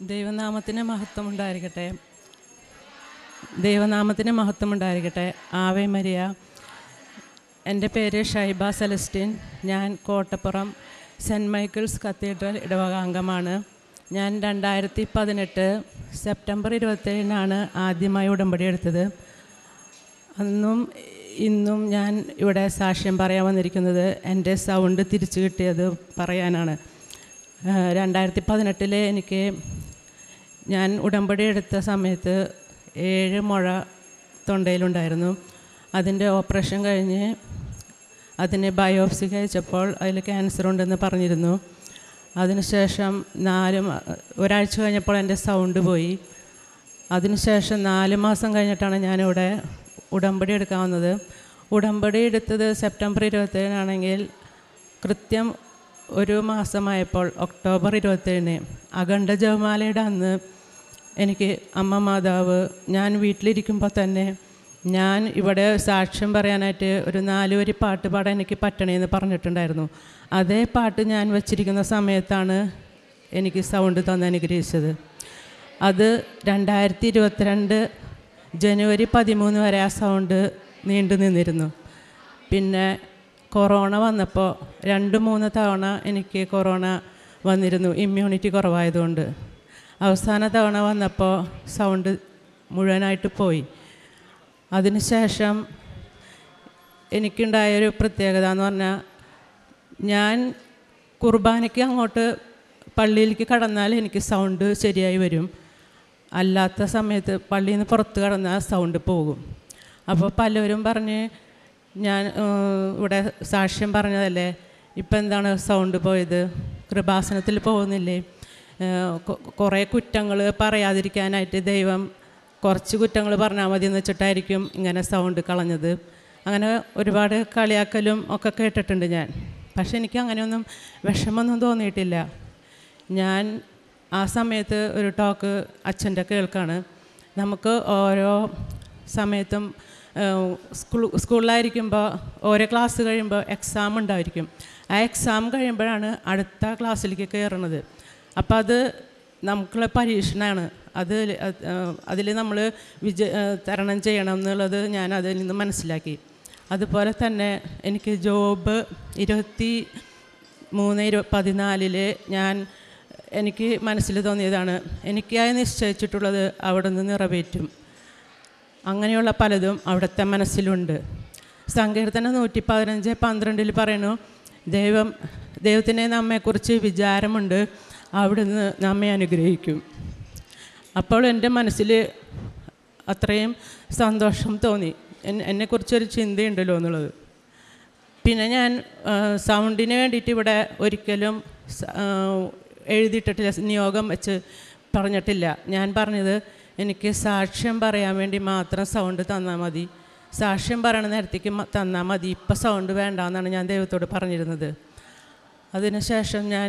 ദൈവനാമത്തിന് മഹത്വം ഉണ്ടായിരിക്കട്ടെ ദൈവനാമത്തിന് മഹത്വം ഉണ്ടായിരിക്കട്ടെ ആവേ മരിയ എൻ്റെ പേര് ഷൈബ സെലസ്റ്റിൻ ഞാൻ കോട്ടപ്പുറം സെൻറ്റ് മൈക്കിൾസ് കത്തീഡ്രൽ ഇടവക അംഗമാണ് ഞാൻ രണ്ടായിരത്തി പതിനെട്ട് സെപ്റ്റംബർ ഇരുപത്തേഴിനാണ് ആദ്യമായി ഉടമ്പടി എടുത്തത് അന്നും ഇന്നും ഞാൻ ഇവിടെ സാക്ഷ്യം പറയാൻ വന്നിരിക്കുന്നത് എൻ്റെ സൗണ്ട് തിരിച്ചു കിട്ടിയത് പറയാനാണ് രണ്ടായിരത്തി പതിനെട്ടിലെ എനിക്ക് ഞാൻ ഉടമ്പടി എടുത്ത സമയത്ത് ഏഴ് മുഴ തൊണ്ടയിലുണ്ടായിരുന്നു അതിൻ്റെ ഓപ്പറേഷൻ കഴിഞ്ഞ് അതിന് ബയോപ്സി കഴിച്ചപ്പോൾ അതിൽ ക്യാൻസർ ഉണ്ടെന്ന് പറഞ്ഞിരുന്നു അതിനുശേഷം നാല് മ- ഒരാഴ്ച കഴിഞ്ഞപ്പോൾ എൻ്റെ സൗണ്ട് പോയി അതിനുശേഷം നാല് മാസം കഴിഞ്ഞിട്ടാണ് ഞാനിവിടെ ഉടമ്പടി എടുക്കാൻ വന്നത് ഉടമ്പടി എടുത്തത് സെപ്റ്റംബർ ഇരുപത്തേഴിനാണെങ്കിൽ കൃത്യം ഒരു മാസമായപ്പോൾ ഒക്ടോബർ ഇരുപത്തേഴിന് അഖണ്ഡ ജപമാലയുടെ അന്ന് എനിക്ക് അമ്മ മാതാവ് ഞാൻ വീട്ടിലിരിക്കുമ്പോൾ തന്നെ ഞാൻ ഇവിടെ സാക്ഷ്യം പറയാനായിട്ട് ഒരു നാല് വരി പാട്ട് പാടാൻ എനിക്ക് പറ്റണേന്ന് പറഞ്ഞിട്ടുണ്ടായിരുന്നു അതേ പാട്ട് ഞാൻ വച്ചിരിക്കുന്ന സമയത്താണ് എനിക്ക് സൗണ്ട് തന്ന് അനുഗ്രഹിച്ചത് അത് രണ്ടായിരത്തി ഇരുപത്തിരണ്ട് ജനുവരി പതിമൂന്ന് വരെ ആ സൗണ്ട് നീണ്ടു നിന്നിരുന്നു പിന്നെ കൊറോണ വന്നപ്പോൾ രണ്ട് മൂന്ന് തവണ എനിക്ക് കൊറോണ വന്നിരുന്നു ഇമ്മ്യൂണിറ്റി കുറവായതുകൊണ്ട് അവസാന തവണ വന്നപ്പോൾ സൗണ്ട് മുഴുവനായിട്ട് പോയി അതിനുശേഷം എനിക്കുണ്ടായൊരു പ്രത്യേകത എന്ന് പറഞ്ഞാൽ ഞാൻ കുർബാനയ്ക്ക് അങ്ങോട്ട് പള്ളിയിലേക്ക് കടന്നാൽ എനിക്ക് സൗണ്ട് ശരിയായി വരും അല്ലാത്ത സമയത്ത് പള്ളിയിൽ നിന്ന് പുറത്ത് കടന്നാൽ സൗണ്ട് പോകും അപ്പോൾ പലരും പറഞ്ഞ് ഞാൻ ഏഹ്, ഇവിടെ സാക്ഷ്യം പറഞ്ഞതല്ലേ ഇപ്പം എന്താണ് സൗണ്ട് പോയത് കൃപാസനത്തിൽ പോകുന്നില്ലേ ഏഹ്, കൊ- കുറേ കുറ്റങ്ങൾ പറയാതിരിക്കാനായിട്ട് ദൈവം കുറച്ച് കുറ്റങ്ങൾ പറഞ്ഞാൽ മതി എന്ന് വെച്ചിട്ടായിരിക്കും ഇങ്ങനെ സൗണ്ട് കളഞ്ഞത് അങ്ങനെ ഒരുപാട് കളിയാക്കലും ഒക്കെ കേട്ടിട്ടുണ്ട് ഞാൻ പക്ഷെ എനിക്ക് അങ്ങനെയൊന്നും വിഷമമൊന്നും തോന്നിയിട്ടില്ല ഞാൻ ആ സമയത്ത് ഒരു ടോക്ക് അച്ഛൻ്റെ കേൾക്കാണ് നമുക്ക് ഓരോ സമയത്തും ഏഹ്, സ്കൂൾ സ്കൂളിലായിരിക്കുമ്പോൾ ഓരോ ക്ലാസ് കഴിയുമ്പോൾ എക്സാം ഉണ്ടായിരിക്കും ആ എക്സാം കഴിയുമ്പോഴാണ് അടുത്ത ക്ലാസ്സിലേക്ക് കയറുന്നത് അപ്പോൾ അത് നമുക്കുള്ള പരീക്ഷണമാണ് അത് അതിൽ നമ്മൾ വിജ ഏഹ്, തരണം ചെയ്യണം എന്നുള്ളത് ഞാൻ അതിൽ നിന്ന് മനസ്സിലാക്കി അതുപോലെ തന്നെ എനിക്ക് ജോബ് ഇരുപത്തി മൂന്ന് ഇരു പതിനാലില് ഞാൻ എനിക്ക് മനസ്സിൽ തോന്നിയതാണ് എനിക്കായി നിശ്ചയിച്ചിട്ടുള്ളത് അവിടെ നിന്ന് നിറവേറ്റും അങ്ങനെയുള്ള പലതും അവിടുത്തെ മനസ്സിലുണ്ട് സങ്കീർത്തനം നൂറ്റി പതിനഞ്ച് പന്ത്രണ്ടിൽ പറയുന്നു ദൈവം ദൈവത്തിനെ നമ്മെക്കുറിച്ച് വിചാരമുണ്ട് അവിടുന്ന് നമ്മെ അനുഗ്രഹിക്കും അപ്പോൾ എൻ്റെ മനസ്സിൽ അത്രയും സന്തോഷം തോന്നി എൻ- എന്നെക്കുറിച്ചൊരു ചിന്തയുണ്ടല്ലോ എന്നുള്ളത് പിന്നെ ഞാൻ ആ, സൗണ്ടിന് വേണ്ടിയിട്ട് ഇവിടെ ഒരിക്കലും സ- ആ, എഴുതിയിട്ടിട്ടില്ല നിയോഗം വെച്ച് പറഞ്ഞിട്ടില്ല ഞാൻ പറഞ്ഞത് എനിക്ക് സാക്ഷ്യം പറയാൻ വേണ്ടി മാത്രം സൗണ്ട് തന്നാൽ മതി സാക്ഷ്യം പറയണ നേരത്തേക്ക് മ- തന്നാൽ മതി ഇപ്പം സൗണ്ട് വേണ്ട എന്നാണ് ഞാൻ ദൈവത്തോട് പറഞ്ഞിരുന്നത് അതിനുശേഷം ഞാൻ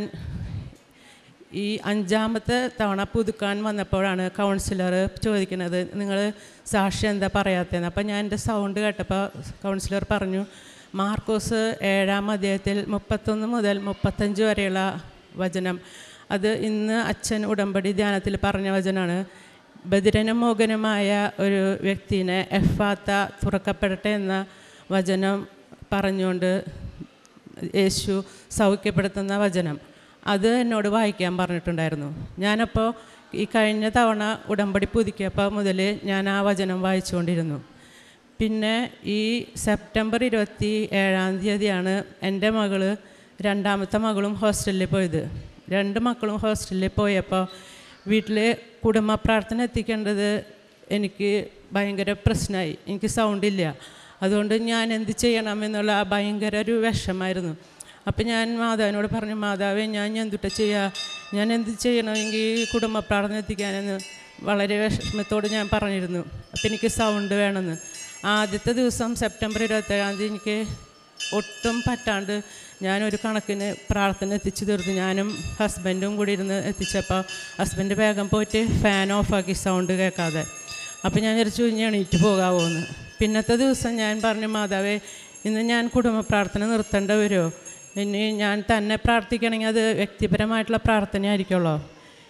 ഈ അഞ്ചാമത്തെ തവണ പുതുക്കാൻ വന്നപ്പോഴാണ് കൗൺസിലർ ചോദിക്കുന്നത് നിങ്ങൾ സാക്ഷി എന്താ പറയാത്തതെന്ന് അപ്പം ഞാൻ എൻ്റെ സൗണ്ട് കേട്ടപ്പോൾ കൗൺസിലർ പറഞ്ഞു മാർക്കോസ് ഏഴാം അധ്യായത്തിൽ മുപ്പത്തൊന്ന് മുതൽ മുപ്പത്തഞ്ച് വരെയുള്ള വചനം അത് ഇന്ന് അച്ഛൻ ഉടമ്പടി ധ്യാനത്തിൽ പറഞ്ഞ വചനമാണ് ബദിരനും മോഹനുമായ ഒരു വ്യക്തിനെ എഫാത്ത തുറക്കപ്പെടട്ടെ എന്ന വചനം പറഞ്ഞുകൊണ്ട് യേശു സൗഖ്യപ്പെടുത്തുന്ന വചനം അത് എന്നോട് വായിക്കാൻ പറഞ്ഞിട്ടുണ്ടായിരുന്നു ഞാനപ്പോൾ ഈ കഴിഞ്ഞ തവണ ഉടമ്പടി പുതുക്കിയപ്പോൾ മുതൽ ഞാൻ ആ വചനം വായിച്ചുകൊണ്ടിരുന്നു പിന്നെ ഈ സെപ്റ്റംബർ ഇരുപത്തി ഏഴാം തീയതിയാണ് എൻ്റെ മകള് രണ്ടാമത്തെ മകളും ഹോസ്റ്റലിൽ പോയത് രണ്ട് മക്കളും ഹോസ്റ്റലിൽ പോയപ്പോൾ വീട്ടിൽ കുടുംബ പ്രാർത്ഥന എത്തിക്കേണ്ടത് എനിക്ക് ഭയങ്കര പ്രശ്നമായി എനിക്ക് സൗണ്ടില്ല അതുകൊണ്ട് ഞാൻ എന്ത് ചെയ്യണം എന്നുള്ള ആ ഭയങ്കര ഒരു വിഷമായിരുന്നു അപ്പം ഞാൻ മാതാവിനോട് പറഞ്ഞു മാതാവേ ഞാൻ എന്തുട്ട ചെയ്യുക ഞാൻ എന്ത് ചെയ്യണമെങ്കിൽ കുടുംബ പ്രാർത്ഥന എത്തിക്കാനെന്ന് വളരെ വിഷമത്തോട് ഞാൻ പറഞ്ഞിരുന്നു അപ്പം എനിക്ക് സൗണ്ട് വേണമെന്ന് ആദ്യത്തെ ദിവസം സെപ്റ്റംബർ ഇരുപത്തേഴാം തീയതി എനിക്ക് ഒട്ടും പറ്റാണ്ട് ഞാനൊരു കണക്കിന് പ്രാർത്ഥന എത്തിച്ചു തീർന്നു ഞാനും ഹസ്ബൻഡും കൂടി ഇരുന്ന് എത്തിച്ചപ്പോൾ ഹസ്ബൻഡ് വേഗം പോയിട്ട് ഫാൻ ഓഫാക്കി സൗണ്ട് കേൾക്കാതെ അപ്പോൾ ഞാൻ വിചാരിച്ചു ഇനി എണീറ്റ് പോകാമോ എന്ന് പിന്നത്തെ ദിവസം ഞാൻ പറഞ്ഞു മാതാവേ ഇന്ന് ഞാൻ കുടുംബ പ്രാർത്ഥന നിർത്തേണ്ട വരുമോ ഇനി ഞാൻ തന്നെ പ്രാർത്ഥിക്കണമെങ്കിൽ അത് വ്യക്തിപരമായിട്ടുള്ള പ്രാർത്ഥനയായിരിക്കുമല്ലോ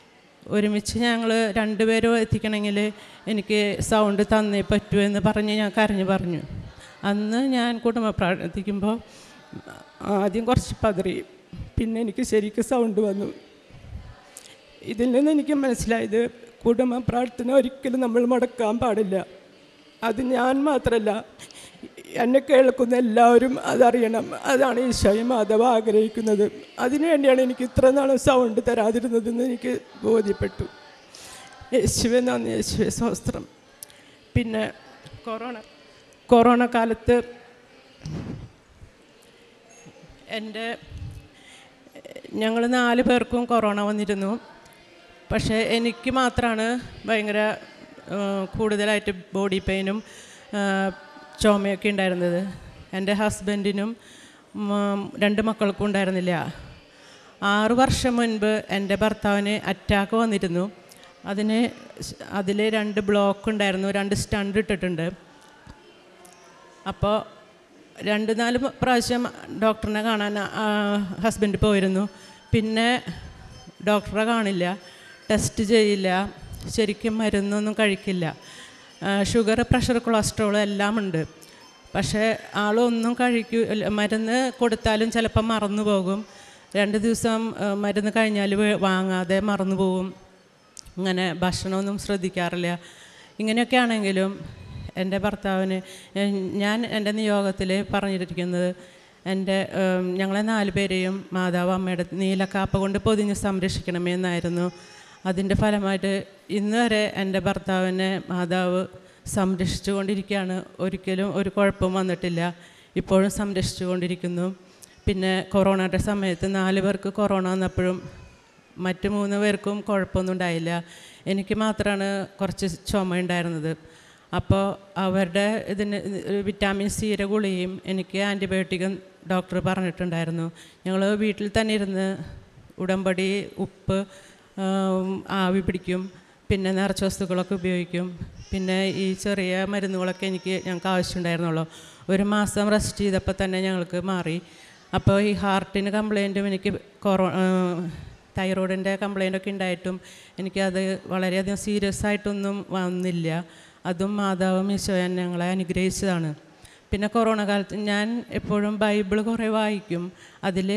ഒരുമിച്ച് ഞങ്ങൾ രണ്ടുപേരും എത്തിക്കണമെങ്കിൽ എനിക്ക് സൗണ്ട് തന്നേ പറ്റൂ എന്ന് പറഞ്ഞ് ഞാൻ കരഞ്ഞു പറഞ്ഞു അന്ന് ഞാൻ കുടുംബ പ്രാർത്ഥിക്കുമ്പോൾ ആദ്യം കുറച്ച് പതറി പിന്നെ എനിക്ക് ശരിക്കും സൗണ്ട് വന്നു ഇതിൽ നിന്ന് എനിക്ക് മനസ്സിലായത് കുടുംബ പ്രാർത്ഥന ഒരിക്കലും നമ്മൾ മുടക്കാൻ പാടില്ല അത് ഞാൻ മാത്രമല്ല എന്നെ കേൾക്കുന്ന എല്ലാവരും അതറിയണം അതാണ് ഈശോയെ മാധവ് ആഗ്രഹിക്കുന്നത് അതിനുവേണ്ടിയാണ് എനിക്ക് ഇത്ര നാളും സൗണ്ട് തരാതിരുന്നതെന്ന് എനിക്ക് ബോധ്യപ്പെട്ടു യേശുവെ നന്ദി യേശുവെ സ്വസ്ത്രം പിന്നെ കൊറോണ കൊറോണ കാലത്ത് എൻ്റെ ഞങ്ങൾ നാല് പേർക്കും കൊറോണ വന്നിരുന്നു പക്ഷേ എനിക്ക് മാത്രമാണ് ഭയങ്കര ആ, കൂടുതലായിട്ട് ബോഡി പെയിനും ആ, ചുമയൊക്കെ ഉണ്ടായിരുന്നത് എൻ്റെ ഹസ്ബൻഡിനും ഉം, രണ്ട് മക്കൾക്കും ഉണ്ടായിരുന്നില്ല ആറ് വർഷം മുൻപ് എൻ്റെ ഭർത്താവിന് അറ്റാക്ക് വന്നിരുന്നു അതിന് അതിൽ രണ്ട് ബ്ലോക്ക് ഉണ്ടായിരുന്നു രണ്ട് സ്റ്റണ്ട് ഇട്ടിട്ടുണ്ട് അപ്പോൾ രണ്ട് നാല് പ്രാവശ്യം ഡോക്ടറിനെ കാണാൻ ഹസ്ബൻഡ് പോയിരുന്നു പിന്നെ ഡോക്ടറെ കാണില്ല ടെസ്റ്റ് ചെയ്യില്ല ശരിക്കും മരുന്നൊന്നും കഴിക്കില്ല ഷുഗർ പ്രഷർ കൊളസ്ട്രോൾ എല്ലാം ഉണ്ട് പക്ഷേ ആളൊന്നും കഴിക്കൂ അല്ല, മരുന്ന് കൊടുത്താലും ചിലപ്പം മറന്നു പോകും രണ്ട് ദിവസം ആ, മരുന്ന് കഴിഞ്ഞാൽ വേ- വാങ്ങാതെ മറന്നു പോകും അങ്ങനെ ഭക്ഷണമൊന്നും ശ്രദ്ധിക്കാറില്ല ഇങ്ങനെയൊക്കെ ആണെങ്കിലും എൻ്റെ ഭർത്താവിന് ഞാൻ- ഞാൻ എൻ്റെ നിയോഗത്തിൽ പറഞ്ഞിരിക്കുന്നത് എൻ്റെ ഉം, ഞങ്ങളെ നാല് പേരെയും മാതാവ് അമ്മയുടെ നീലക്കാപ്പ കൊണ്ട് പൊതിഞ്ഞ് സംരക്ഷിക്കണമെന്നായിരുന്നു അതിൻ്റെ ഫലമായിട്ട് ഇന്ന് വരെ എൻ്റെ ഭർത്താവിനെ മാതാവ് സംരക്ഷിച്ചു കൊണ്ടിരിക്കുകയാണ് ഒരിക്കലും ഒരു കുഴപ്പവും വന്നിട്ടില്ല ഇപ്പോഴും സംരക്ഷിച്ചു കൊണ്ടിരിക്കുന്നു പിന്നെ കൊറോണയുടെ സമയത്ത് നാല് പേർക്ക് കൊറോണ വന്നപ്പോഴും മറ്റു മൂന്ന് പേർക്കും കുഴപ്പമൊന്നും ഉണ്ടായില്ല എനിക്ക് മാത്രമാണ് കുറച്ച് ചുമ ഉണ്ടായിരുന്നത് അപ്പോൾ അവരുടെ ഇതിന് വിറ്റാമിൻ സിയുടെ ഗുളികയും എനിക്ക് ആൻറ്റിബയോട്ടിക്കും ഡോക്ടർ പറഞ്ഞിട്ടുണ്ടായിരുന്നു ഞങ്ങൾ വീട്ടിൽ തന്നെ ഇരുന്ന് ഉടമ്പടി ഉപ്പ് ആം, ആവി പിടിക്കും പിന്നെ നിറച്ച വസ്തുക്കളൊക്കെ ഉപയോഗിക്കും പിന്നെ ഈ ചെറിയ മരുന്നുകളൊക്കെ എനിക്ക് ഞങ്ങൾക്ക് ആവശ്യമുണ്ടായിരുന്നുള്ളൂ ഒരു മാസം റെസ്റ്റ് ചെയ്തപ്പോൾ തന്നെ ഞങ്ങൾക്ക് മാറി അപ്പോൾ ഈ ഹാർട്ടിന് കംപ്ലൈൻറ്റും എനിക്ക് കൊറോ തൈറോയിഡിൻ്റെ കംപ്ലൈൻ്റൊക്കെ ഉണ്ടായിട്ടും എനിക്കത് വളരെയധികം സീരിയസ് ആയിട്ടൊന്നും വന്നില്ല അതും മാതാവും ഈശോയൻ ഞങ്ങളെ അനുഗ്രഹിച്ചതാണ് പിന്നെ കൊറോണ കാലത്ത് ഞാൻ എപ്പോഴും ബൈബിൾ കുറേ വായിക്കും അതിൽ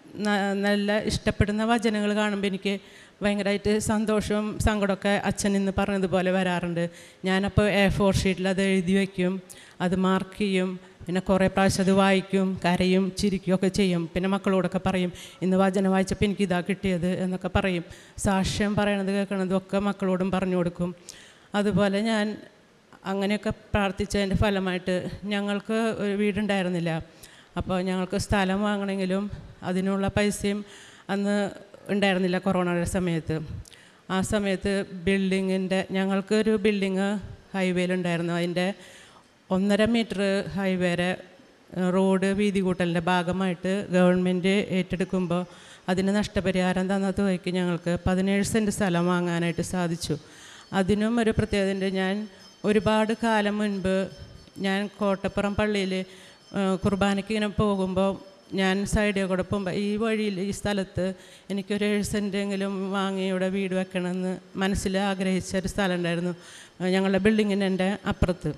നല്ല ഇഷ്ടപ്പെടുന്ന വചനങ്ങൾ കാണുമ്പോൾ എനിക്ക് ഭയങ്കരമായിട്ട് സന്തോഷവും സങ്കടമൊക്കെ അച്ഛൻ ഇന്ന് പറഞ്ഞതുപോലെ വരാറുണ്ട് ഞാനപ്പോൾ എ ഫോർ ഷീറ്റിൽ അത് എഴുതി വയ്ക്കും അത് മാർക്ക് ചെയ്യും പിന്നെ കുറേ പ്രാവശ്യം അത് വായിക്കും കരയും ചിരിക്കുകയൊക്കെ ചെയ്യും പിന്നെ മക്കളോടൊക്കെ പറയും ഇന്ന് വചനം വായിച്ചപ്പോൾ എനിക്ക് ഇതാ കിട്ടിയത് എന്നൊക്കെ പറയും സാക്ഷ്യം പറയണത് കേൾക്കണതും ഒക്കെ മക്കളോടും പറഞ്ഞു കൊടുക്കും അതുപോലെ ഞാൻ അങ്ങനെയൊക്കെ പ്രാർത്ഥിച്ചതിൻ്റെ ഫലമായിട്ട് ഞങ്ങൾക്ക് ഒരു വീടുണ്ടായിരുന്നില്ല അപ്പോൾ ഞങ്ങൾക്ക് സ്ഥലം വാങ്ങണമെങ്കിലും അതിനുള്ള പൈസയും അന്ന് ഉണ്ടായിരുന്നില്ല കൊറോണയുടെ സമയത്ത് ആ സമയത്ത് ബിൽഡിങ്ങിൻ്റെ ഞങ്ങൾക്കൊരു ബിൽഡിങ് ഹൈവേയിലുണ്ടായിരുന്നു അതിൻ്റെ ഒന്നര മീറ്റർ ഹൈവേരെ റോഡ് വീതി കൂട്ടലിൻ്റെ ഭാഗമായിട്ട് ഗവൺമെൻറ് ഏറ്റെടുക്കുമ്പോൾ അതിന് നഷ്ടപരിഹാരം തന്ന തുകയ്ക്ക് ഞങ്ങൾക്ക് പതിനേഴ് സെൻറ്റ് സ്ഥലം വാങ്ങാനായിട്ട് സാധിച്ചു അതിനും ഒരു പ്രത്യേകത ഉണ്ട് ഞാൻ ഒരുപാട് കാലം മുൻപ് ഞാൻ കോട്ടപ്പുറം പള്ളിയിൽ കുർബാനയ്ക്ക് ഇങ്ങനെ പോകുമ്പോൾ ഞാൻ സൈഡിൽ കൂടെ പോകുമ്പോൾ ഈ വഴിയിൽ ഈ സ്ഥലത്ത് എനിക്കൊരു ഏഴ് സെൻറ്റെങ്കിലും വാങ്ങി ഇവിടെ വീട് വെക്കണമെന്ന് മനസ്സിൽ ആഗ്രഹിച്ച ഒരു സ്ഥലം ഉണ്ടായിരുന്നു ഞങ്ങളുടെ ബിൽഡിങ്ങിൻ്റെ എൻ്റെ അപ്പുറത്ത്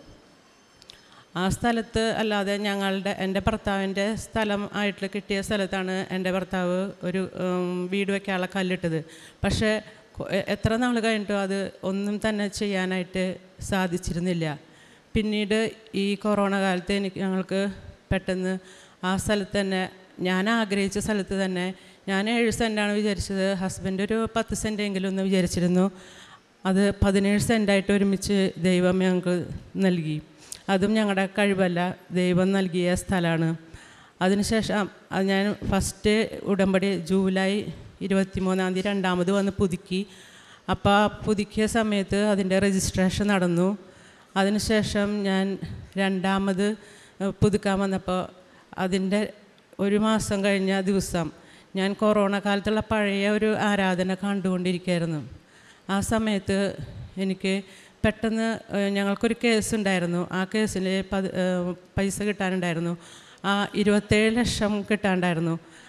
ആ സ്ഥലത്ത് അല്ലാതെ ഞങ്ങളുടെ എൻ്റെ ഭർത്താവിൻ്റെ സ്ഥലം ആയിട്ട് കിട്ടിയ സ്ഥലത്താണ് എൻ്റെ ഭർത്താവ് ഒരു ഉം, വീട് വെക്കാനുള്ള കല്ലിട്ടത് പക്ഷേ കൊ- എ- എത്ര നാൾ കഴിഞ്ഞിട്ടും അത് ഒന്നും തന്നെ ചെയ്യാനായിട്ട് സാധിച്ചിരുന്നില്ല പിന്നീട് ഈ കൊറോണ കാലത്ത് എനിക്ക് ഞങ്ങൾക്ക് പെട്ടെന്ന് ആ സ്ഥലത്ത് തന്നെ ഞാൻ ആഗ്രഹിച്ച സ്ഥലത്ത് തന്നെ ഞാൻ ഏഴ് സെൻറ്റാണ് വിചാരിച്ചത് ഹസ്ബൻഡ് ഒരു പത്ത് സെൻറ്റെങ്കിലും ഒന്ന് വിചാരിച്ചിരുന്നു അത് പതിനേഴ് സെൻറ്റായിട്ട് ഒരുമിച്ച് ദൈവം ഞങ്ങൾക്ക് നൽകി അതും ഞങ്ങളുടെ കഴിവല്ല ദൈവം നൽകിയ സ്ഥലമാണ് അതിനുശേഷം അത് ഞാൻ ഫസ്റ്റ് ഉടമ്പടി ജൂലൈ ഇരുപത്തി മൂന്നാം തീയതി രണ്ടാമത് വന്ന് പുതുക്കി അപ്പോൾ ആ പുതുക്കിയ സമയത്ത് അതിൻ്റെ രജിസ്ട്രേഷൻ നടന്നു അതിനുശേഷം ഞാൻ രണ്ടാമത് ഏഹ്, പുതുക്കാൻ വന്നപ്പോൾ അതിൻ്റെ ഒരു മാസം കഴിഞ്ഞ ദിവസം ഞാൻ കൊറോണ കാലത്തുള്ള പഴയ ഒരു ആരാധന കണ്ടുകൊണ്ടിരിക്കുകയായിരുന്നു ആ സമയത്ത് എനിക്ക് പെട്ടെന്ന് ഏഹ്, ഞങ്ങൾക്കൊരു കേസ് ഉണ്ടായിരുന്നു ആ കേസിൽ പത് ഏഹ്, പൈസ കിട്ടാനുണ്ടായിരുന്നു ആ ഇരുപത്തേഴ് ലക്ഷം കിട്ടാണ്ടായിരുന്നു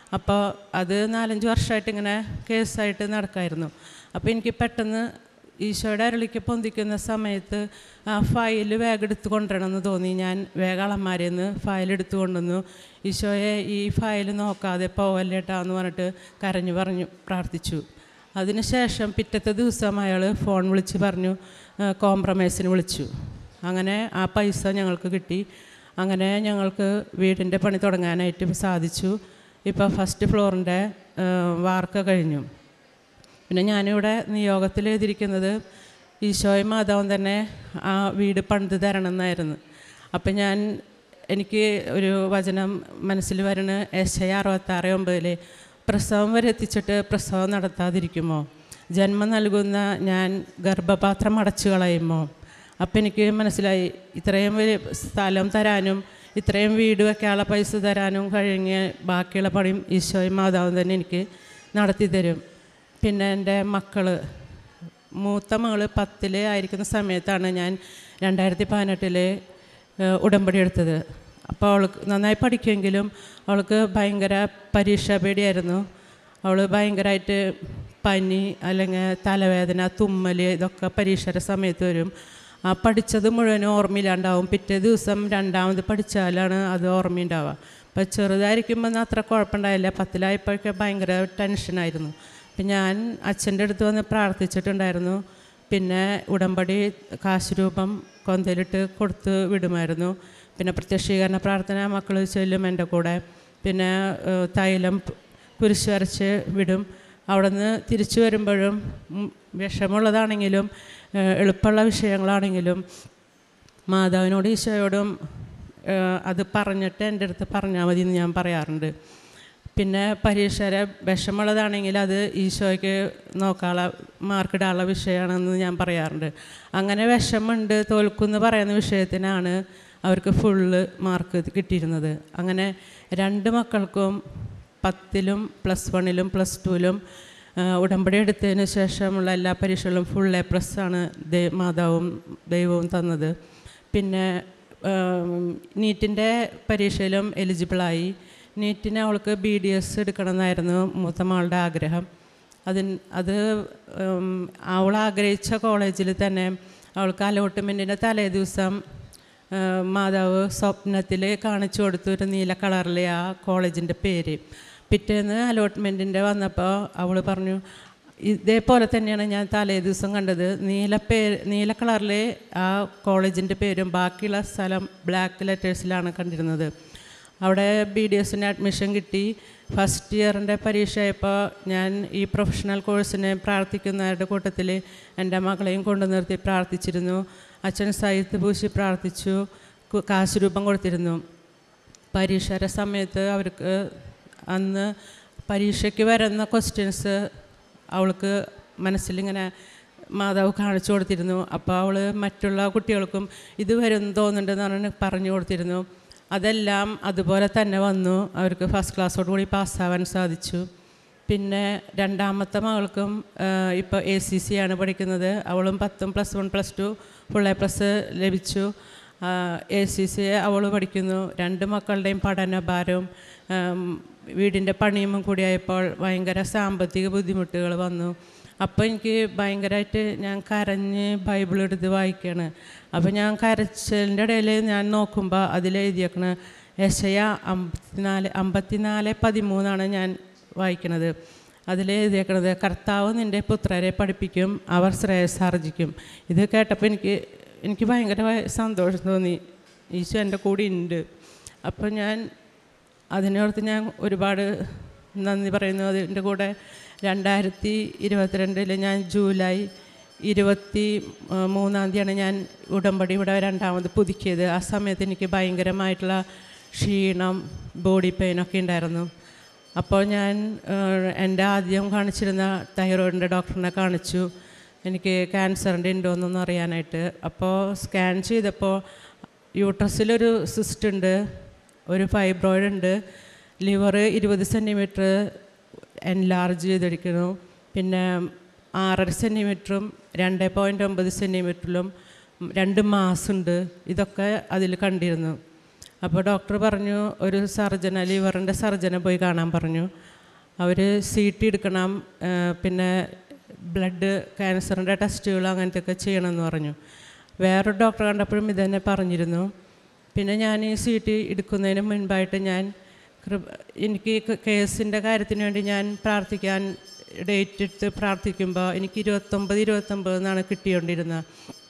അപ്പോൾ അത് നാലഞ്ച് വർഷമായിട്ട് ഇങ്ങനെ കേസായിട്ട് നടക്കായിരുന്നു അപ്പോൾ എനിക്ക് പെട്ടെന്ന് ഈശോയുടെ അരളിക്ക് പൊന്തിക്കുന്ന സമയത്ത് ആ ഫയൽ വേഗം എടുത്ത് കൊണ്ടുവരണമെന്ന് തോന്നി ഞാൻ വേഗം അളമാരിൽ നിന്ന് ഫയൽ എടുത്ത് കൊണ്ടുവന്നു ഈശോയെ ഈ ഫയൽ നോക്കാതെ പോവല്ലേട്ടാന്ന് പറഞ്ഞിട്ട് കരഞ്ഞു പറഞ്ഞു പ്രാർത്ഥിച്ചു അതിനുശേഷം പിറ്റത്തെ ദിവസം അയാൾ ഫോൺ വിളിച്ച് പറഞ്ഞു കോംപ്രമൈസിന് വിളിച്ചു അങ്ങനെ ആ പൈസ ഞങ്ങൾക്ക് കിട്ടി അങ്ങനെ ഞങ്ങൾക്ക് വീടിൻ്റെ പണി തുടങ്ങാനായിട്ട് സാധിച്ചു ഇപ്പോൾ ഫസ്റ്റ് ഫ്ലോറിൻ്റെ വാർക്ക കഴിഞ്ഞു പിന്നെ ഞാനിവിടെ നിയോഗത്തിൽ എഴുതിയിരിക്കുന്നത് ഈശോയും മാതാവും തന്നെ ആ വീട് പണിത് തരണം എന്നായിരുന്നു അപ്പം ഞാൻ എനിക്ക് ഒരു വചനം മനസ്സിൽ വരുന്ന എസ് ഐ അറുപത്താറ് ഒമ്പതിലെ പ്രസവം വരെ എത്തിച്ചിട്ട് പ്രസവം നടത്താതിരിക്കുമോ ജന്മം നൽകുന്ന ഞാൻ ഗർഭപാത്രം അടച്ചു കളയുമോ അപ്പം എനിക്ക് മനസ്സിലായി ഇത്രയും വലിയ സ്ഥലം തരാനും ഇത്രയും വീട് വെക്കാനുള്ള പൈസ തരാനും കഴിഞ്ഞ് ബാക്കിയുള്ള പണിയും ഈശോയും മാതാവും തന്നെ എനിക്ക് നടത്തി തരും പിന്നെ എൻ്റെ മക്കൾ മൂത്ത മകൾ പത്തിൽ ആയിരിക്കുന്ന സമയത്താണ് ഞാൻ രണ്ടായിരത്തി പതിനെട്ടിൽ ഉടമ്പടി എടുത്തത് അപ്പോൾ അവൾക്ക് നന്നായി പഠിക്കുമെങ്കിലും അവൾക്ക് ഭയങ്കര പരീക്ഷാ പേടിയായിരുന്നു അവൾ ഭയങ്കരമായിട്ട് പനി അല്ലെങ്കിൽ തലവേദന തുമ്മൽ ഇതൊക്കെ പരീക്ഷയുടെ സമയത്ത് വരും ആ പഠിച്ചത് മുഴുവനും ഓർമ്മയില്ലാണ്ടാവും പിറ്റേ ദിവസം രണ്ടാമത് പഠിച്ചാലാണ് അത് ഓർമ്മയുണ്ടാവുക അപ്പോൾ ചെറുതായിരിക്കുമ്പോൾ അത്ര കുഴപ്പമുണ്ടായില്ല പത്തിലായപ്പോഴൊക്കെ ഭയങ്കര ടെൻഷനായിരുന്നു അപ്പം ഞാൻ അച്ഛൻ്റെ അടുത്ത് വന്ന് പ്രാർത്ഥിച്ചിട്ടുണ്ടായിരുന്നു പിന്നെ ഉടമ്പടി കാശ് രൂപം കൊന്തയിലിട്ട് കൊടുത്ത് വിടുമായിരുന്നു പിന്നെ പ്രത്യക്ഷീകരണ പ്രാർത്ഥന മക്കൾ ചൊല്ലും എൻ്റെ കൂടെ പിന്നെ ഏഹ്, തൈലം കുരിശ് വരച്ച് വിടും അവിടെ നിന്ന് തിരിച്ചു വരുമ്പോഴും ഉം, വിഷമമുള്ളതാണെങ്കിലും ഏഹ്, എളുപ്പമുള്ള വിഷയങ്ങളാണെങ്കിലും മാതാവിനോട് ഈശോയോടും ഏഹ്, അത് പറഞ്ഞിട്ട് എൻ്റെ അടുത്ത് പറഞ്ഞാൽ മതി എന്ന് ഞാൻ പറയാറുണ്ട് പിന്നെ പരീക്ഷയുടെ വിഷമമുള്ളതാണെങ്കിൽ അത് ഈശോയ്ക്ക് നോക്കാനുള്ള മാർക്കിടാനുള്ള വിഷയമാണെന്ന് ഞാൻ പറയാറുണ്ട് അങ്ങനെ വിഷമമുണ്ട് തോൽക്കുമെന്ന് പറയുന്ന വിഷയത്തിനാണ് അവർക്ക് ഫുള്ള് മാർക്ക് കിട്ടിയിരുന്നത് അങ്ങനെ രണ്ട് മക്കൾക്കും പത്തിലും പ്ലസ് വണ്ണിലും പ്ലസ് ടുവിലും ഉടമ്പടി എടുത്തതിന് ശേഷമുള്ള എല്ലാ പരീക്ഷകളും ഫുൾ എ പ്ലസ് ആണ് ദൈ മാതാവും ദൈവവും തന്നത് പിന്നെ നീറ്റിൻ്റെ പരീക്ഷയിലും എലിജിബിളായി നീറ്റിന് അവൾക്ക് ബി ഡി എസ് എടുക്കണമെന്നായിരുന്നു മൂത്ത മകളുടെ ആഗ്രഹം അതിന് അത് ഉം, അവൾ ആഗ്രഹിച്ച കോളേജിൽ തന്നെ അവൾക്ക് അലോട്ട്മെൻറ്റിൻ്റെ തലേ ദിവസം ഏഹ്, മാതാവ് സ്വപ്നത്തിൽ കാണിച്ചു കൊടുത്തു ഒരു നീല കളറിലെ ആ കോളേജിൻ്റെ പേര് പിറ്റേന്ന് അലോട്ട്മെൻറ്റിൻ്റെ വന്നപ്പോൾ അവൾ പറഞ്ഞു ഇതേപോലെ തന്നെയാണ് ഞാൻ തലേ ദിവസം കണ്ടത് നീല പേര് നീല കളറിലെ ആ കോളേജിൻ്റെ പേരും ബാക്കിയുള്ള സ്ഥലം ബ്ലാക്ക് ലെറ്റേഴ്സിലാണ് കണ്ടിരുന്നത് അവിടെ ബി ഡി എസിന് അഡ്മിഷൻ കിട്ടി ഫസ്റ്റ് ഇയറിൻ്റെ പരീക്ഷയായപ്പോൾ ഞാൻ ഈ പ്രൊഫഷണൽ കോഴ്സിന് പ്രാർത്ഥിക്കുന്നവരുടെ കൂട്ടത്തിൽ എൻ്റെ മകളെയും കൊണ്ടു നിർത്തി പ്രാർത്ഥിച്ചിരുന്നു അച്ഛൻ സൈത്ത് പൂശി പ്രാർത്ഥിച്ചു കു- കാശ് രൂപം കൊടുത്തിരുന്നു പരീക്ഷയുടെ സമയത്ത് അവർക്ക് അന്ന് പരീക്ഷയ്ക്ക് വരുന്ന ക്വസ്റ്റ്യൻസ് അവൾക്ക് മനസ്സിലിങ്ങനെ മാതാവ് കാണിച്ചു കൊടുത്തിരുന്നു അപ്പോൾ അവൾ മറ്റുള്ള കുട്ടികൾക്കും ഇത് വരും തോന്നുന്നുണ്ടെന്ന് പറഞ്ഞ് പറഞ്ഞു കൊടുത്തിരുന്നു അതെല്ലാം അതുപോലെ തന്നെ വന്നു അവർക്ക് ഫസ്റ്റ് ക്ലാസ്സോട് കൂടി പാസ്സാവാൻ സാധിച്ചു പിന്നെ രണ്ടാമത്തെ മകൾക്കും ഇപ്പോൾ എ സി സി ആണ് പഠിക്കുന്നത് അവളും പത്തും plus one plus two full A plus ലഭിച്ചു എ സി സി അവൾ പഠിക്കുന്നു രണ്ട് മക്കളുടെയും പഠനഭാരവും ആം, വീടിൻ്റെ പണിയും കൂടിയായപ്പോൾ ഭയങ്കര സാമ്പത്തിക ബുദ്ധിമുട്ടുകൾ വന്നു അപ്പോൾ എനിക്ക് ഭയങ്കരമായിട്ട് ഞാൻ കരഞ്ഞ് ബൈബിൾ എടുത്ത് വായിക്കുകയാണ് അപ്പോൾ ഞാൻ കരച്ചിലിൻ്റെ ഇടയിൽ ഞാൻ നോക്കുമ്പോൾ അതിലെഴുതിയേക്കണ യശയ അമ്പത്തിനാല് അമ്പത്തിനാല് പതിമൂന്നാണ് ഞാൻ വായിക്കണത് അതിലെഴുതിയേക്കണത് കർത്താവ് നിൻ്റെ പുത്രരെ പഠിപ്പിക്കും അവർ ശ്രേയസാർജിക്കും ഇത് കേട്ടപ്പോൾ എനിക്ക് എനിക്ക് ഭയങ്കര സന്തോഷം തോന്നി ഈശോ എൻ്റെ കൂടെ ഉണ്ട് അപ്പോൾ ഞാൻ അതിനോർത്ത് ഞാൻ ഒരുപാട് നന്ദി പറയുന്നു അതിൻ്റെ കൂടെ രണ്ടായിരത്തി ഇരുപത്തിരണ്ടിൽ ഞാൻ ജൂലൈ ഇരുപത്തി ആ, മൂന്നാം തീയതിയാണ് ഞാൻ ഉടമ്പടി ഇവിടെ രണ്ടാമത് പുതുക്കിയത് ആ സമയത്ത് എനിക്ക് ഭയങ്കരമായിട്ടുള്ള ക്ഷീണം ബോഡി പെയിനൊക്കെ ഉണ്ടായിരുന്നു അപ്പോൾ ഞാൻ ആ, എൻ്റെ ആദ്യം കാണിച്ചിരുന്ന തൈറോയിഡിൻ്റെ ഡോക്ടറിനെ കാണിച്ചു എനിക്ക് ക്യാൻസറിൻ്റെ ഉണ്ടോ എന്നൊന്നും അറിയാനായിട്ട് അപ്പോൾ സ്കാൻ ചെയ്തപ്പോൾ യൂട്രസിലൊരു സിസ്റ്റ് ഉണ്ട് ഒരു ഫൈബ്രോയിഡ് ഉണ്ട് ലിവർ ഇരുപത് സെൻറ്റിമീറ്റർ എൻലാർജ് ചെയ്തിരിക്കുന്നു പിന്നെ ആറര സെൻറ്റിമീറ്ററും രണ്ട് പോയിൻറ്റ് ഒമ്പത് സെൻറ്റിമീറ്ററിലും രണ്ട് മാസമുണ്ട് ഇതൊക്കെ അതിൽ കണ്ടിരുന്നു അപ്പോൾ ഡോക്ടർ പറഞ്ഞു ഒരു സർജനെ ലിവറിൻ്റെ സർജനെ പോയി കാണാൻ പറഞ്ഞു അവർ സി ടി എടുക്കണം ആ, പിന്നെ ബ്ലഡ് ക്യാൻസറിൻ്റെ ടെസ്റ്റുകൾ അങ്ങനത്തെയൊക്കെ ചെയ്യണമെന്ന് പറഞ്ഞു വേറൊരു ഡോക്ടർ കണ്ടപ്പോഴും ഇതന്നെ പറഞ്ഞിരുന്നു പിന്നെ ഞാൻ ഈ സി ടി എടുക്കുന്നതിന് മുൻപായിട്ട് ഞാൻ കൃപ എനിക്ക് കേസിൻ്റെ കാര്യത്തിന് വേണ്ടി ഞാൻ പ്രാർത്ഥിക്കാൻ ഡേറ്റ് എടുത്ത് പ്രാർത്ഥിക്കുമ്പോൾ എനിക്ക് ഇരുപത്തൊമ്പത് ഇരുപത്തൊമ്പത് എന്നാണ് കിട്ടിക്കൊണ്ടിരുന്നത്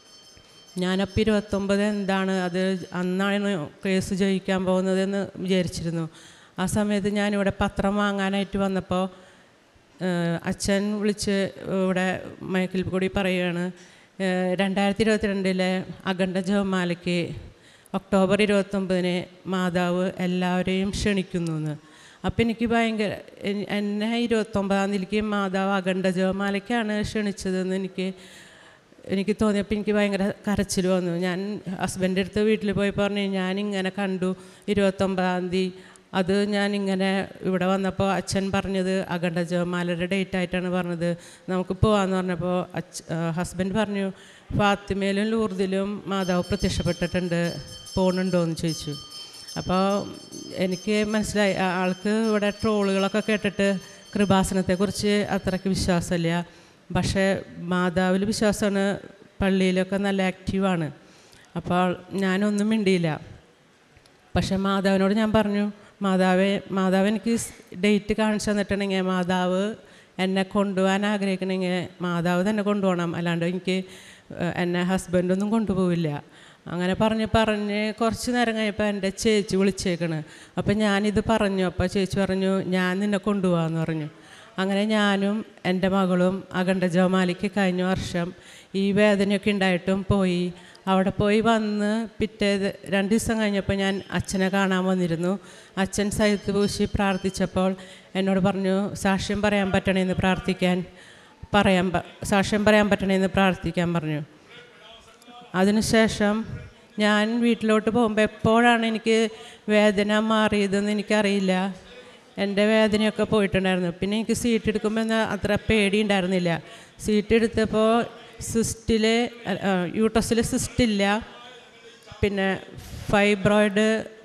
ഞാനപ്പോൾ ഇരുപത്തൊമ്പത് എന്താണ് അത് അന്നാണ് കേസ് ജയിക്കാൻ പോകുന്നതെന്ന് വിചാരിച്ചിരുന്നു ആ സമയത്ത് ഞാനിവിടെ പത്രം വാങ്ങാനായിട്ട് വന്നപ്പോൾ ഏഹ്, അച്ഛൻ വിളിച്ച് ഇവിടെ മയക്കിൽ കൂടി പറയുകയാണ് ഏഹ്, രണ്ടായിരത്തി ഇരുപത്തിരണ്ടിലെ അഖണ്ഡ ജപമാലയ്ക്ക് ഒക്ടോബർ ഇരുപത്തൊമ്പതിന് മാതാവ് എല്ലാവരെയും ക്ഷണിക്കുന്നു എന്ന് അപ്പം എനിക്ക് ഭയങ്കര എൻ- എന്നെ ഇരുപത്തൊമ്പതാം തീയതിക്ക് മാതാവ് അഖണ്ഡ ജപമാലയ്ക്കാണ് ക്ഷണിച്ചതെന്ന് എനിക്ക് എനിക്ക് തോന്നിയപ്പോൾ എനിക്ക് ഭയങ്കര കരച്ചിൽ വന്നു ഞാൻ ഹസ്ബൻഡ് അടുത്ത് വീട്ടിൽ പോയി പറഞ്ഞു ഞാനിങ്ങനെ കണ്ടു ഇരുപത്തൊമ്പതാം തീയതി അത് ഞാനിങ്ങനെ ഇവിടെ വന്നപ്പോൾ അച്ഛൻ പറഞ്ഞത് അഖണ്ഡ ജപമാലയുടെ ഡേറ്റ് ആയിട്ടാണ് പറഞ്ഞത് നമുക്ക് പോകാമെന്ന് പറഞ്ഞപ്പോൾ അച്ഛ ഹസ്ബൻഡ് പറഞ്ഞു ഫാത്തിമയിലും ലൂർദിലും മാതാവ് പ്രത്യക്ഷപ്പെട്ടിട്ടുണ്ട് പോകുന്നുണ്ടോ എന്ന് ചോദിച്ചു അപ്പോൾ എനിക്ക് മനസ്സിലായി ആ ആൾക്ക് ഇവിടെ ട്രോളുകളൊക്കെ കേട്ടിട്ട് കൃപാസനത്തെക്കുറിച്ച് അത്രയ്ക്ക് വിശ്വാസമില്ല പക്ഷേ മാതാവിൽ വിശ്വാസമാണ് പള്ളിയിലൊക്കെ നല്ല ആക്റ്റീവാണ് അപ്പോൾ ഞാനൊന്നും മിണ്ടിയില്ല പക്ഷെ മാതാവിനോട് ഞാൻ പറഞ്ഞു മാതാവേ മാതാവ് എനിക്ക് ഡേറ്റ് കാണിച്ചു തന്നിട്ടുണ്ടെങ്കിൽ മാതാവ് എന്നെ കൊണ്ടുപോകാൻ ആഗ്രഹിക്കണമെങ്കിൽ മാതാവ് തന്നെ കൊണ്ടുപോകണം അല്ലാണ്ട് എനിക്ക് ഏഹ്, എന്നെ ഹസ്ബൻഡൊന്നും കൊണ്ടുപോവില്ല അങ്ങനെ പറഞ്ഞ് പറഞ്ഞ് കുറച്ച് നേരം കഴിഞ്ഞപ്പോൾ എൻ്റെ ചേച്ചി വിളിച്ചേക്കണ് അപ്പം ഞാനിത് പറഞ്ഞു അപ്പോൾ ചേച്ചി പറഞ്ഞു ഞാൻ നിന്നെ കൊണ്ടുപോകാമെന്ന് പറഞ്ഞു അങ്ങനെ ഞാനും എൻ്റെ മകളും അഖണ്ഡ ജോമാലിക്ക് കഴിഞ്ഞ വർഷം ഈ വേദനയൊക്കെ ഉണ്ടായിട്ടും പോയി അവിടെ പോയി വന്ന് പിറ്റേ ദ- രണ്ട് ദിവസം കഴിഞ്ഞപ്പോൾ ഞാൻ അച്ഛനെ കാണാൻ വന്നിരുന്നു അച്ഛൻ സൈത്ത് പൂശി പ്രാർത്ഥിച്ചപ്പോൾ എന്നോട് പറഞ്ഞു സാക്ഷ്യം പറയാൻ പറ്റണേന്ന് പ്രാർത്ഥിക്കാൻ പറയാൻ പ- സാക്ഷ്യം പറയാൻ പറ്റണേന്ന് പ്രാർത്ഥിക്കാൻ പറഞ്ഞു അതിനുശേഷം ഞാൻ വീട്ടിലോട്ട് പോകുമ്പോൾ എപ്പോഴാണ് എനിക്ക് വേദന മാറിയതെന്ന് എനിക്കറിയില്ല എൻ്റെ വേദനയൊക്കെ പോയിട്ടുണ്ടായിരുന്നു പിന്നെ എനിക്ക് സീറ്റ് എടുക്കുമ്പോൾ ഒന്നും അത്ര പേടി ഉണ്ടായിരുന്നില്ല സീറ്റ് എടുത്തപ്പോൾ സിസ്റ്റിൽ യൂട്ടസിൽ സിസ്റ്റില്ല പിന്നെ ഫൈബ്രോയിഡ്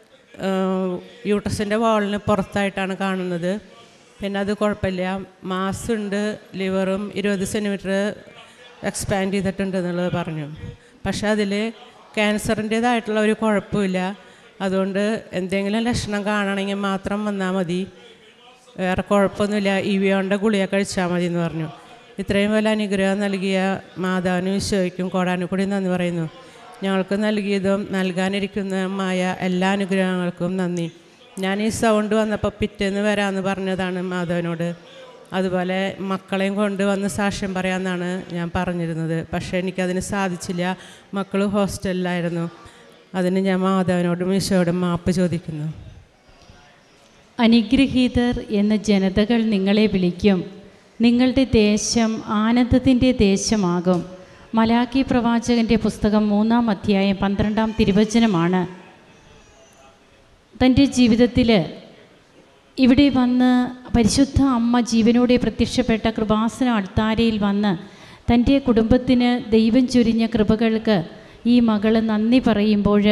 യൂട്ടസിൻ്റെ വാളിന് പുറത്തായിട്ടാണ് കാണുന്നത് പിന്നെ അത് കുഴപ്പമില്ല മാസ് ഉണ്ട് ലിവറും ഇരുപത് സെൻറ്റിമീറ്റർ എക്സ്പാൻഡ് ചെയ്തിട്ടുണ്ട് എന്നുള്ളത് പറഞ്ഞു പക്ഷേ അതിൽ ക്യാൻസറിൻ്റേതായിട്ടുള്ള ഒരു കുഴപ്പമില്ല അതുകൊണ്ട് എന്തെങ്കിലും ലക്ഷണം കാണണമെങ്കിൽ മാത്രം വന്നാൽ മതി വേറെ കുഴപ്പമൊന്നുമില്ല ഇ വിയോൻ്റെ ഗുളിക കഴിച്ചാൽ മതി എന്ന് പറഞ്ഞു ഇത്രയും വലിയ അനുഗ്രഹം നൽകിയ മാതാവിനും ഈശോയ്ക്കും കോടാനുകൂടി നന്ദി പറയുന്നു ഞങ്ങൾക്ക് നൽകിയതും നൽകാനിരിക്കുന്നതുമായ എല്ലാ അനുഗ്രഹങ്ങൾക്കും നന്ദി ഞാൻ ഈ സൗണ്ട് വന്നപ്പോൾ പിറ്റേന്ന് വരാമെന്ന് പറഞ്ഞതാണ് മാധവനോട് അതുപോലെ മക്കളെയും കൊണ്ട് വന്ന് സാക്ഷ്യം പറയാമെന്നാണ് ഞാൻ പറഞ്ഞിരുന്നത് പക്ഷേ എനിക്കതിന് സാധിച്ചില്ല മക്കൾ ഹോസ്റ്റലിലായിരുന്നു അതിന് ഞാൻ മാധവനോടും ഈശോയോടും മാപ്പ് ചോദിക്കുന്നു അനുഗ്രഹീതർ എന്ന ജനതകൾ നിങ്ങളെ വിളിക്കും നിങ്ങളുടെ ദേശം ആനന്ദത്തിൻ്റെ ദേശമാകും മലാക്കി പ്രവാചകൻ്റെ പുസ്തകം മൂന്നാം അധ്യായം പന്ത്രണ്ടാം തിരുവചനമാണ് തൻ്റെ ജീവിതത്തിൽ ഇവിടെ വന്ന് പരിശുദ്ധ അമ്മ ജീവനോടെ പ്രത്യക്ഷപ്പെട്ട കൃപാസന അൾത്താരയിൽ വന്ന് തൻ്റെ കുടുംബത്തിന് ദൈവം ചൊരിഞ്ഞ കൃപകൾക്ക് ഈ മകൾ നന്ദി പറയുമ്പോൾ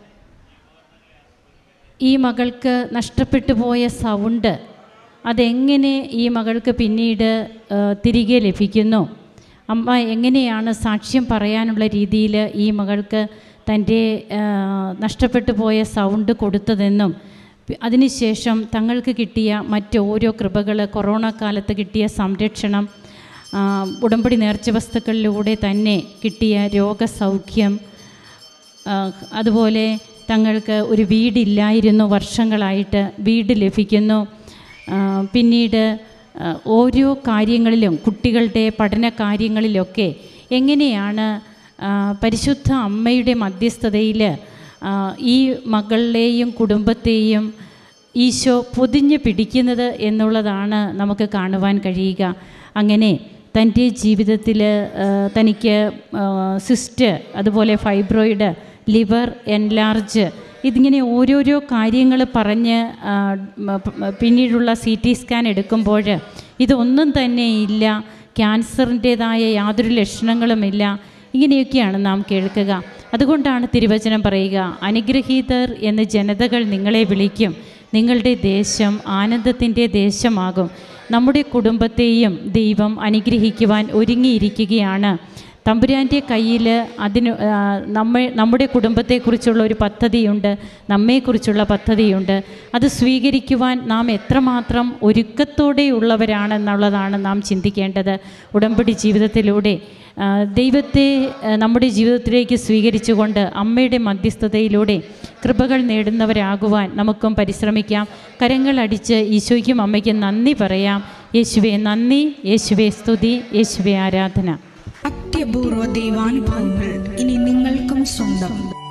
ഈ മകൾക്ക് നഷ്ടപ്പെട്ടു പോയ സൗണ്ട് അതെങ്ങനെ ഈ മകൾക്ക് പിന്നീട് ആ, തിരികെ ലഭിക്കുന്നു അമ്മ എങ്ങനെയാണ് സാക്ഷ്യം പറയാനുള്ള രീതിയിൽ ഈ മകൾക്ക് തൻ്റെ ആ, നഷ്ടപ്പെട്ടു പോയ സൗണ്ട് കൊടുത്തതെന്നും പി- അതിനുശേഷം തങ്ങൾക്ക് കിട്ടിയ മറ്റ് ഓരോ കൃപകൾ കൊറോണ കാലത്ത് കിട്ടിയ സംരക്ഷണം ആ, ഉടമ്പടി നേർച്ച വസ്തുക്കളിലൂടെ തന്നെ കിട്ടിയ രോഗസൗഖ്യം ആ, അതുപോലെ തങ്ങൾക്ക് ഒരു വീടില്ലായിരുന്നു വർഷങ്ങളായിട്ട് വീട് ലഭിക്കുന്നു ആ, പിന്നീട് ആ, ഓരോ കാര്യങ്ങളിലും കുട്ടികളുടെ പഠന കാര്യങ്ങളിലൊക്കെ എങ്ങനെയാണ് ആ, പരിശുദ്ധ അമ്മയുടെ മധ്യസ്ഥതയിൽ ആ, ഈ മകളുടെയും കുടുംബത്തെയും ഈശോ പൊതിഞ്ഞ് പിടിക്കുന്നത് എന്നുള്ളതാണ് നമുക്ക് കാണുവാൻ കഴിയുക അങ്ങനെ തൻ്റെ ജീവിതത്തിൽ തനിക്ക് സിസ്റ്റ് അതുപോലെ ഫൈബ്രോയിഡ് ലിവർ എൻലാർജ് ഇതിങ്ങനെ ഓരോരോ കാര്യങ്ങൾ പറഞ്ഞ് ആ, മ- പ- പിന്നീടുള്ള സി ടി സ്കാൻ എടുക്കുമ്പോൾ ഇതൊന്നും തന്നെ ഇല്ല ക്യാൻസറിൻ്റേതായ യാതൊരു ലക്ഷണങ്ങളുമില്ല ഇങ്ങനെയൊക്കെയാണ് നാം കേൾക്കുക അതുകൊണ്ടാണ് തിരുവചനം പറയുക അനുഗ്രഹീതർ എന്ന് ജനതകൾ നിങ്ങളെ വിളിക്കും നിങ്ങളുടെ ദേശം ആനന്ദത്തിൻ്റെ ദേശമാകും നമ്മുടെ കുടുംബത്തെയും ദൈവം അനുഗ്രഹിക്കുവാൻ ഒരുങ്ങിയിരിക്കുകയാണ് തമ്പുരാൻ്റെ കയ്യിൽ അതിന് ആ, നമ്മ നമ്മുടെ കുടുംബത്തെക്കുറിച്ചുള്ള ഒരു പദ്ധതിയുണ്ട് നമ്മെക്കുറിച്ചുള്ള പദ്ധതിയുണ്ട് അത് സ്വീകരിക്കുവാൻ നാം എത്രമാത്രം ഒരുക്കത്തോടെയുള്ളവരാണെന്നുള്ളതാണ് നാം ചിന്തിക്കേണ്ടത് ഉടമ്പടി ജീവിതത്തിലൂടെ ആ, ദൈവത്തെ ആ, നമ്മുടെ ജീവിതത്തിലേക്ക് സ്വീകരിച്ചുകൊണ്ട് അമ്മയുടെ മധ്യസ്ഥതയിലൂടെ കൃപകൾ നേടുന്നവരാകുവാൻ നമുക്കും പരിശ്രമിക്കാം കരങ്ങളടിച്ച് ഈശോയ്ക്കും അമ്മയ്ക്കും നന്ദി പറയാം യേശുവെ നന്ദി യേശുവെ സ്തുതി യേശുവെ ആരാധന അത്യപൂർവ ദൈവാനുഭവങ്ങൾ ഇനി നിങ്ങൾക്കും സ്വന്തം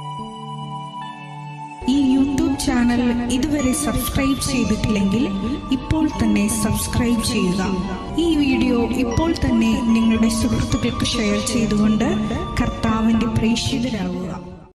ഈ യൂട്യൂബ് ചാനൽ ഇതുവരെ സബ്സ്ക്രൈബ് ചെയ്തിട്ടില്ലെങ്കിൽ ഇപ്പോൾ തന്നെ സബ്സ്ക്രൈബ് ചെയ്യുക ഈ വീഡിയോ ഇപ്പോൾ തന്നെ നിങ്ങളുടെ സുഹൃത്തുക്കൾക്ക് ഷെയർ ചെയ്തുകൊണ്ട് കർത്താവിൻ്റെ പ്രേക്ഷിതരാകുക